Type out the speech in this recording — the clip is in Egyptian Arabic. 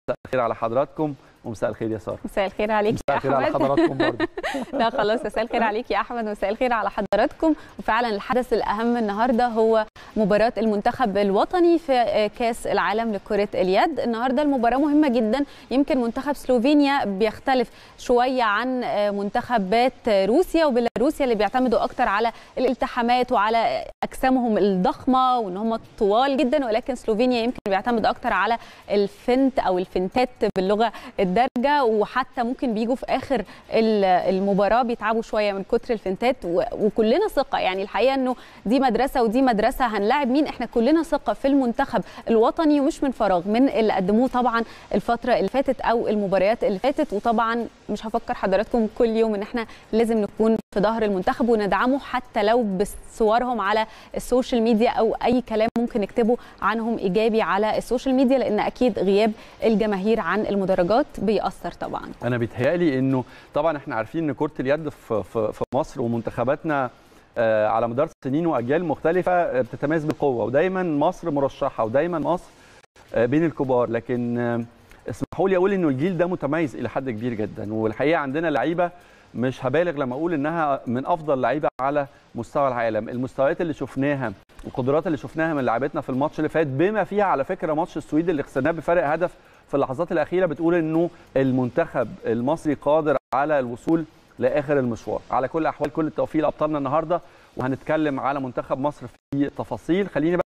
الخير على حضراتكم ومساء الخير يا ساره مساء الخير عليك مساء يا الخير على احمد حضراتكم برضه لا خلاص مساء الخير عليك يا احمد مساء الخير على حضراتكم وفعلا الحدث الاهم النهارده هو مباراه المنتخب الوطني في كاس العالم لكره اليد النهارده المباراه مهمه جدا يمكن منتخب سلوفينيا بيختلف شويه عن منتخبات روسيا وبيلاروسيا اللي بيعتمدوا اكتر على الالتحامات وعلى اجسامهم الضخمه وان هم طوال جدا ولكن سلوفينيا يمكن بيعتمد اكتر على الفنت او الفنتات باللغه الدارجه وحتى ممكن بيجوا في اخر المباراه بيتعبوا شويه من كتر الفنتات وكلنا ثقه يعني الحقيقه انه دي مدرسه ودي مدرسه هنلاعب مين احنا كلنا ثقه في المنتخب الوطني ومش من فراغ من اللي قدموه طبعا الفتره اللي فاتت او المباريات اللي فاتت وطبعا مش هفكر حضراتكم كل يوم ان احنا لازم نكون في ظهر المنتخب وندعمه حتى لو بصورهم على السوشيال ميديا او اي كلام ممكن نكتبه عنهم ايجابي على السوشيال ميديا لان اكيد غياب الجماهير عن المدرجات بيأثر طبعا انا بيتهيألي انه طبعا احنا عارفين ان كره اليد في في في مصر ومنتخباتنا على مدار سنين واجيال مختلفه بتتميز بقوه ودايما مصر مرشحه ودايما مصر بين الكبار لكن اسمحوا لي اقول انه الجيل ده متميز الى حد كبير جدا والحقيقه عندنا لعيبه مش هبالغ لما اقول انها من افضل لعيبه على مستوى العالم المستويات اللي شفناها والقدرات اللي شفناها من لعيبتنا في الماتش اللي فات بما فيها على فكره ماتش السويد اللي خسرناه بفارق هدف في اللحظات الاخيره بتقول انه المنتخب المصري قادر على الوصول لاخر المشوار على كل الاحوال كل التوفيق لابطالنا النهارده وهنتكلم على منتخب مصر في تفاصيل خليني بقى